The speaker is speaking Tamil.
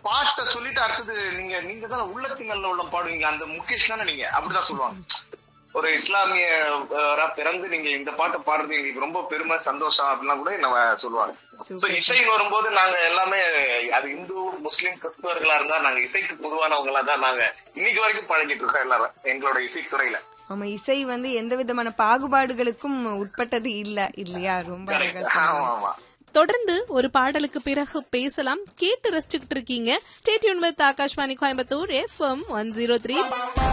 பாட்டை சொல்லிட்டு அடுத்தது நீங்க நீங்க தான் உள்ளத்திங்கல்ல உள்ள பாடுவீங்க அந்த முகேஷ் தானே நீங்க அப்படிதான் சொல்லுவாங்க ஒரு இஸ்லாமிய அஹ், பிறந்து நீங்க இந்த பாட்டை பாடுறது எங்களுக்கு ரொம்ப பெருமை சந்தோஷம் அப்படிலாம் கூட நம்ம சொல்லுவாங்க Super. சோ இசை வரும்போது நாங்க எல்லாமே அது இந்து முஸ்லிம் கிறிஸ்தவர்களா இருந்தா நாங்க இசைக்கு பொதுவானவங்களா தான் நாங்க இன்னைக்கு வரைக்கும் பழகிட்டு இருக்கோம் எல்லாரும் எங்களோட இசைத்துறையில ஆமா இசை வந்து எந்த விதமான பாகுபாடுகளுக்கும் உட்பட்டது இல்ல இல்லையா ரொம்ப அழகா Correct. சொன்னீங்க. ஆமா ஆமா தொடர்ந்து ஒரு பாடலுக்கு பிறகு பேசலாம் கேட்டு ரசிச்சுக்கிட்டு இருக்கீங்க stay tuned with Akashvani Coimbatore FM one zero three